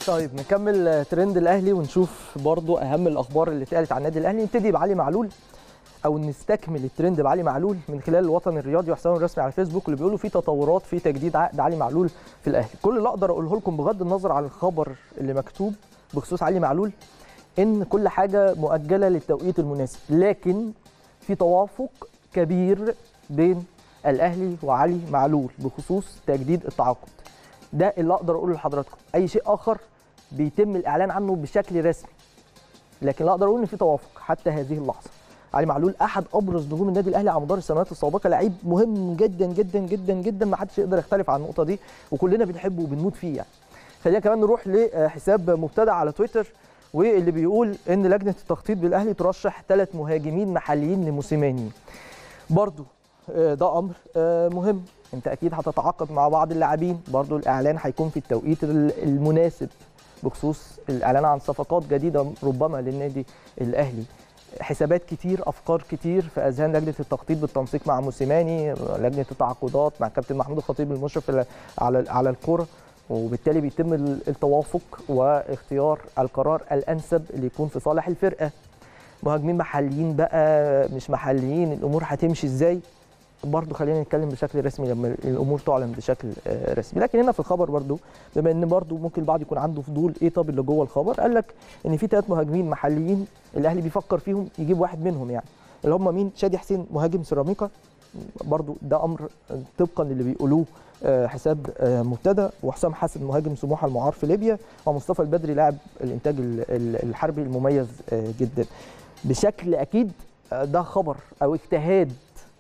طيب نكمل ترند الاهلي ونشوف برضو اهم الاخبار اللي اتقالت عن النادي الاهلي نبتدي بعلي معلول او نستكمل الترند بعلي معلول من خلال الوطن الرياضي وحسابه الرسمي على فيسبوك اللي بيقولوا في تطورات في تجديد عقد علي معلول في الاهلي كل اللي اقدر اقوله لكم بغض النظر عن الخبر اللي مكتوب بخصوص علي معلول ان كل حاجه مؤجله للتوقيت المناسب لكن في توافق كبير بين الاهلي وعلي معلول بخصوص تجديد التعاقد ده اللي اقدر اقوله لحضراتكم اي شيء اخر بيتم الاعلان عنه بشكل رسمي لكن لا اقدر اقول ان في توافق حتى هذه اللحظه علي معلول احد ابرز نجوم النادي الاهلي على مدار السنوات السابقه لعيب مهم جدا جدا جدا جدا ما حدش يقدر يختلف عن النقطه دي وكلنا بنحبه وبنموت فيه يعني خلينا كمان نروح لحساب مبتدع على تويتر واللي بيقول ان لجنه التخطيط بالاهلي ترشح ثلاث مهاجمين محليين لموسيماني برضو ده امر مهم انت اكيد هتتعاقد مع بعض اللاعبين برضو الاعلان هيكون في التوقيت المناسب بخصوص الاعلان عن صفقات جديده ربما للنادي الاهلي حسابات كتير افكار كتير في اذهان لجنه التخطيط بالتنسيق مع موسيماني لجنه التعاقدات مع كابتن محمود الخطيب المشرف على على الكره وبالتالي بيتم التوافق واختيار القرار الانسب اللي يكون في صالح الفرقه مهاجمين محليين بقى مش محليين الامور هتمشي ازاي برضه خلينا نتكلم بشكل رسمي لما الامور تعلن بشكل رسمي لكن هنا في الخبر برضه بما ان برضه ممكن البعض يكون عنده فضول ايه طب اللي جوه الخبر قال لك ان في ثلاث مهاجمين محليين الاهلي بيفكر فيهم يجيب واحد منهم يعني اللي هم مين شادي حسين مهاجم سيراميكا برضه ده امر طبقا اللي بيقولوه حساب مبتدا وحسام حسن مهاجم سموحه المعار في ليبيا ومصطفى البدري لاعب الانتاج الحربي المميز جدا بشكل اكيد ده خبر او اجتهاد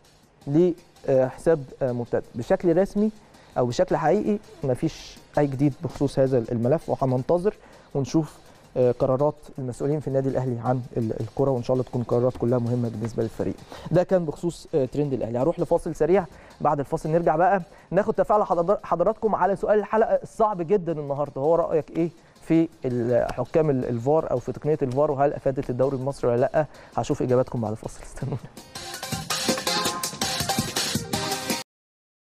لحساب مبتدا بشكل رسمي او بشكل حقيقي مفيش اي جديد بخصوص هذا الملف وهننتظر ونشوف قرارات المسؤولين في النادي الاهلي عن الكره وان شاء الله تكون قرارات كلها مهمه بالنسبه للفريق ده كان بخصوص ترند الاهلي هروح لفاصل سريع بعد الفاصل نرجع بقى ناخد تفاعل حضراتكم على سؤال الحلقه الصعب جدا النهارده هو رايك ايه في حكام الفار او في تقنيه الفار وهل افادت الدوري المصري ولا لا هشوف اجاباتكم بعد الفاصل استنونا